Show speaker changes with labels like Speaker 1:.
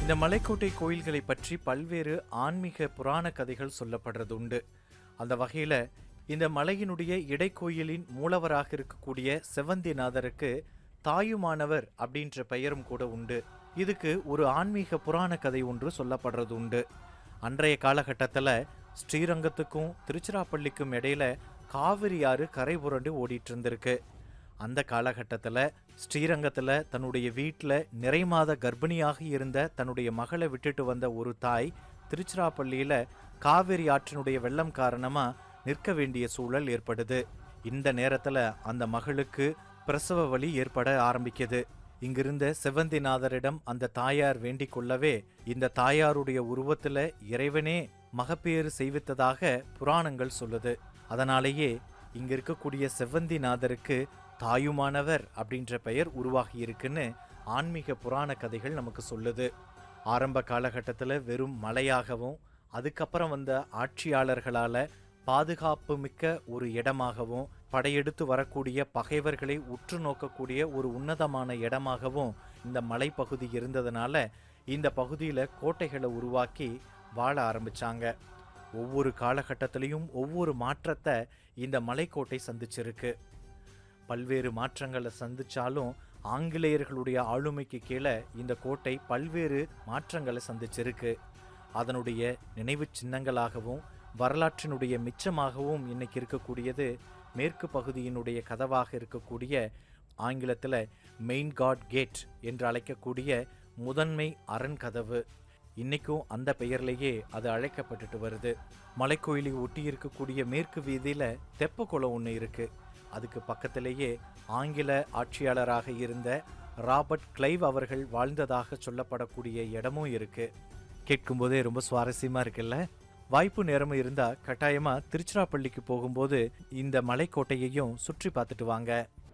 Speaker 1: இந்த மலைக்கோட்டை கோயில்களை பற்றி பல்வேறு ஆன்மீக புராண கதைகள் சொல்லப்படுறது உண்டு அந்த வகையில இந்த மலையினுடைய இடைக்கோயிலின் மூலவராக இருக்கக்கூடிய செவந்திநாதருக்கு தாயுமானவர் அப்படின்ற பெயரும் கூட உண்டு இதுக்கு ஒரு ஆன்மீக புராண கதை ஒன்று சொல்லப்படுறது உண்டு அன்றைய காலகட்டத்தில் ஸ்ரீரங்கத்துக்கும் திருச்சிராப்பள்ளிக்கும் இடையில காவிரி ஆறு கரை புரண்டு ஓடிட்டு இருந்திருக்கு அந்த காலகட்டத்தில் ஸ்ரீரங்கத்தில் தன்னுடைய வீட்டில் நிறைமாத கர்ப்பிணியாக இருந்த தன்னுடைய மகளை விட்டுட்டு வந்த ஒரு தாய் திருச்சிராப்பள்ளியில் காவிரி ஆற்றினுடைய வெள்ளம் காரணமாக நிற்க வேண்டிய சூழல் ஏற்படுது இந்த நேரத்தில் அந்த மகளுக்கு பிரசவ வலி ஏற்பட ஆரம்பிக்குது இங்கிருந்த செவந்திநாதரிடம் அந்த தாயார் வேண்டிக் கொள்ளவே இந்த தாயாருடைய உருவத்துல இறைவனே மகப்பேறு செய்வித்ததாக புராணங்கள் சொல்லுது அதனாலேயே இங்க இருக்கக்கூடிய செவ்வந்திநாதருக்கு தாயுமானவர் அப்படின்ற பெயர் உருவாகி இருக்குன்னு ஆன்மீக புராண கதைகள் நமக்கு சொல்லுது ஆரம்ப காலகட்டத்தில் வெறும் மலையாகவும் அதுக்கப்புறம் வந்த ஆட்சியாளர்களால பாதுகாப்பு மிக்க ஒரு இடமாகவும் படையெடுத்து வரக்கூடிய பகைவர்களை உற்று நோக்கக்கூடிய ஒரு உன்னதமான இடமாகவும் இந்த மலைப்பகுதி இருந்ததுனால இந்த பகுதியில் கோட்டைகளை உருவாக்கி வாழ ஆரம்பிச்சாங்க ஒவ்வொரு காலகட்டத்திலையும் ஒவ்வொரு மாற்றத்தை இந்த மலைக்கோட்டை சந்திச்சிருக்கு பல்வேறு மாற்றங்களை சந்திச்சாலும் ஆங்கிலேயர்களுடைய ஆளுமைக்கு கீழே இந்த கோட்டை பல்வேறு மாற்றங்களை சந்திச்சிருக்கு அதனுடைய நினைவு சின்னங்களாகவும் வரலாற்றினுடைய மிச்சமாகவும் இன்னைக்கு இருக்கக்கூடியது மேற்கு பகுதியினுடைய கதவாக இருக்கக்கூடிய ஆங்கிலத்தில் மெயின் காட் கேட் என்று அழைக்கக்கூடிய முதன்மை அரண் கதவு இன்னைக்கும் அந்த பெயர்லேயே அது அழைக்கப்பட்டுட்டு வருது மலைக்கோயிலை ஒட்டி இருக்கக்கூடிய மேற்கு வீதியில் தெப்ப குளம் ஒன்று இருக்கு அதுக்கு பக்கத்திலேயே ஆங்கில ஆட்சியாளராக இருந்த ராபர்ட் கிளைவ் அவர்கள் வாழ்ந்ததாக சொல்லப்படக்கூடிய இடமும் இருக்கு கேட்கும்போதே ரொம்ப சுவாரஸ்யமா இருக்குல்ல வாய்ப்பு நேரமும் இருந்தா கட்டாயமா திருச்சிராப்பள்ளிக்கு போகும்போது இந்த மலைக்கோட்டையையும் சுற்றி பார்த்துட்டு வாங்க